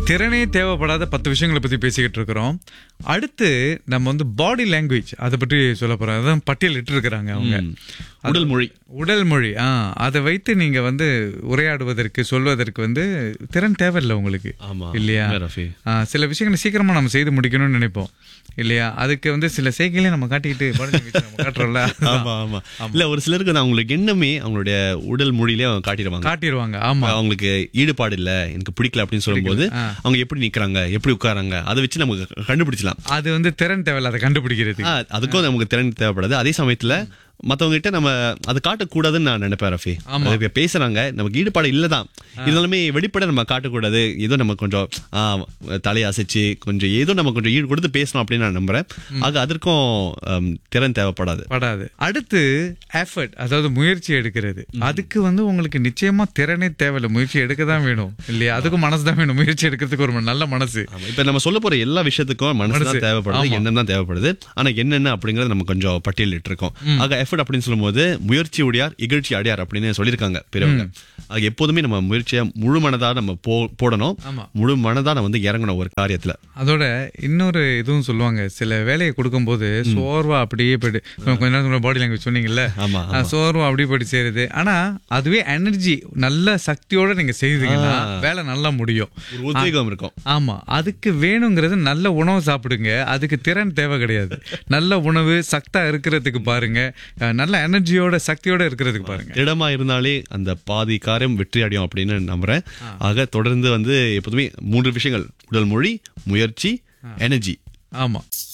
திறனே தேவைப்படாத பத்து விஷயங்களை பத்தி பேசிக்கிட்டு இருக்கிறோம் அடுத்து நம்ம வந்து பாடி லாங்குவேஜ் அதை பற்றி சொல்ல போறோம் அதான் பட்டியலிட்டு இருக்கிறாங்க அவங்க உடல் மொழி உடல் மொழி ஆ அதை வைத்து நீங்க வந்து உரையாடுவதற்கு சொல்வதற்கு வந்து திறன் தேவையில்லை உங்களுக்கு ஆமா. இல்லையா உண்மை, ரஃபி. ஆ, சில விஷயங்களை சீக்கிரமா நம்ம செய்து முடிக்கணும்னு நினைப்போம் இல்லையா அதுக்கு வந்து சில செய்கைகளையும் நம்ம காட்டிக்கிட்டு body language நம்ம காட்டுறோம்ல ஆமா ஆமா இல்ல ஒரு சிலருக்கு வந்து அவங்களுக்கு எண்ணமே அவங்களுடைய உடல் மொழியிலே அவங்க காட்டிடுவாங்க காட்டிடுவாங்க ஆமா அவங்களுக்கு ஈடுபாடு இல்ல எனக்கு பிடிக்கல அப்படின்னு சொல்லும்போது அவங்க எப்படி நிக்கிறாங்க எப்படி உட்காராங்க அதை வச்சு நமக்கு கண்டுபிடிச்சலாம் அது வந்து திறன் தேவையில்ல அதை கண்டுபிடிக்கிறது ஆ, அதுக்கும் நமக்கு திறன் தேவைப்படாது அதே சமயத்துல மத்தவங்க கிட்ட நம்ம அதை காட்டக்கூடாதுன்னு நான் நினைப்பேன் ரஃபி அது இப்ப பேசுறாங்க நமக்கு ஈடுபாடு இல்லதான் இருந்தாலுமே வெளிப்பட நம்ம காட்டக்கூடாது ஏதோ நம்ம கொஞ்சம் ஆ, தலையை அசைச்சு கொஞ்சம் ஏதோ நம்ம கொஞ்சம் ஈடு கொடுத்து பேசணும் அப்படின்னு நான் நம்புறேன் ஆக அதற்கும் ஆம், திறன் தேவைப்படாது படாது அடுத்து எஃபர்ட் அதாவது முயற்சி எடுக்கிறது அதுக்கு வந்து உங்களுக்கு நிச்சயமா திறனே தேவையில்லை முயற்சி எடுக்க தான் வேணும் இல்லையா அதுக்கும் மனசு தான் வேணும் முயற்சி எடுக்கிறதுக்கு ஒரு நல்ல மனசு ஆமா. இப்ப நம்ம சொல்ல போற எல்லா விஷயத்துக்கும் மனசு தான் தேவைப்படுது எண்ணம் தான் தேவைப்படுது ஆனா என்னென்ன அப்படிங்கறது நம்ம கொஞ்சம் பட்டியலிட்டு இருக்கோம் ஆக எஃபர்ட் அப்படின்னு சொல்லும்போது முயற்சி உடையார் இகழ்ச்சி அடையார் அப்படின்னு சொல்லியிருக்காங்க பெரியவங்க அது எப்போதுமே நம்ம முயற்சியை முழு மனதா நம்ம போ- போடணும் ஆமா. முழு மனதா நம்ம வந்து இறங்கணும் ஒரு காரியத்துல அதோட இன்னொரு இதுவும் சொல்லுவாங்க சில வேலையை கொடுக்கும்போது சோர்வா அப்படியே போயிட்டு இப்ப கொஞ்ச நேரம் பாடி லாங்குவேஜ் சொன்னீங்கல்ல ஆமா, ஆ, சோர்வா அப்படியே போயிட்டு சேருது ஆனா அதுவே எனர்ஜி நல்ல சக்தியோட நீங்க செய்தீங்கன்னா வேலை நல்லா முடியும் ஒரு உத்வேகம் இருக்கும் ஆமா அதுக்கு வேணுங்கிறது நல்ல உணவு சாப்பிடுங்க அதுக்கு திறன் தேவை கிடையாது நல்ல உணவு சக்தா இருக்கிறதுக்கு பாருங்க அஹ், நல்ல எனர்ஜியோட சக்தியோட இருக்கிறதுக்கு பாருங்க திடமா இருந்தாலே அந்த பாதி காரியம் வெற்றி அடையும் அப்படின்னு நம்புறேன் ஆக தொடர்ந்து வந்து எப்போதுமே மூன்று விஷயங்கள் உடல் மொழி முயற்சி எனர்ஜி ஆமா